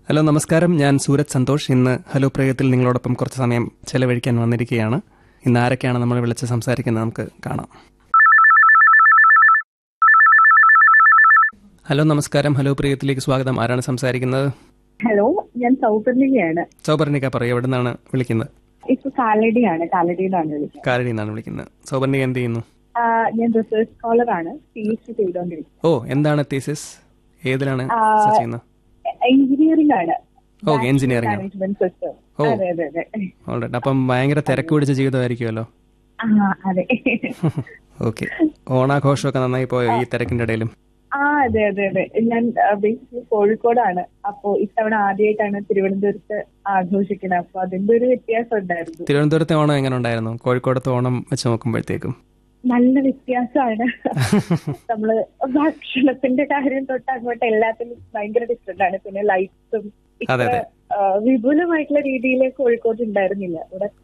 Hello നമസ്കാരം ഞാൻ സൂരജ് സന്തോഷ് ഇന്ന് ഹലോ പ്രയോഗത്തിൽ നിങ്ങളോടൊപ്പം കുറച്ച് സമയം ചെലവഴിക്കാൻ വന്നിരിക്കുകയാണ് ഇന്ന് ആരൊക്കെയാണ് നമ്മൾ വിളിച്ച് സംസാരിക്കുന്നത് നമുക്ക് കാണാം ഹലോ നമസ്കാരം ഹലോ പ്രിയത്തിലേക്ക് സ്വാഗതം ആരാണ് സംസാരിക്കുന്നത് ഹലോ ഞാൻ സൗപർണികയാണ് സൗപർണിക പറയൂ എവിടെ നിന്നാണ് വിളിക്കുന്നത് ഇപ്പൊ കാലടിയാണ് കാലടിയിലാണ് വിളിക്കുന്നത് കാലടിയിൽ നിന്നാണ് വിളിക്കുന്നത് സൗപർണിക എന്ത് ചെയ്യുന്നു ആ, ഞാൻ റിസർച്ച് സ്കോളർ ആണ് പി എച്ച് ഡി ചെയ്തുകൊണ്ടിരിക്കുന്നത് ഓ എന്താണ് തീസിസ് ഏതിലാണ് ആ, research ചെയ്യുന്നത് എഞ്ചിനീയറിംഗ് ആണ് ഓ എഞ്ചിനീയറിംഗ് ആണ് മാനേജ്മെന്റ് സിസ്റ്റം ഓ. അതെ അതെ അതെ ഓൾറൈറ്റ് അപ്പം ഭയങ്കര തിരക്ക് പിടിച്ച ജീവിതമായിരിക്കുമല്ലോ ആ അതെ ഓക്കെ ഓണാഘോഷമൊക്കെ നന്നായി പോയോ ഈ തിരക്കിന്റെ ഇടയിലും ആ അതെ അതെ അതെ ഞാൻ ബേസിക്കലി കോഴിക്കോടാണ് അപ്പോ ഇത്തവണ ആദ്യമായിട്ടാണ് തിരുവനന്തപുരത്ത് ആഘോഷിക്കുന്നത് അപ്പൊ അതിന്റെ ഒരു വ്യത്യാസം ഉണ്ടായിരുന്നു തിരുവനന്തപുരത്തെ ഓണം എങ്ങനെ ഉണ്ടായിരുന്നു കോഴിക്കോടത്തെ ഓണം വെച്ച് നോക്കുമ്പോഴത്തേക്കും നല്ല വ്യത്യാസമാണ് നമ്മള് ഭക്ഷണത്തിന്റെ കാര്യം തൊട്ട് അങ്ങോട്ട് എല്ലാത്തിനും ഭയങ്കര ഡിഫറെന്റ് ആണ് പിന്നെ ലൈറ്റ്സും അതെ, അതെ. വിപുലമായിട്ടുള്ള രീതിയിൽ കോഴിക്കോട് ഉണ്ടായിരുന്നില്ല ഇവിടെ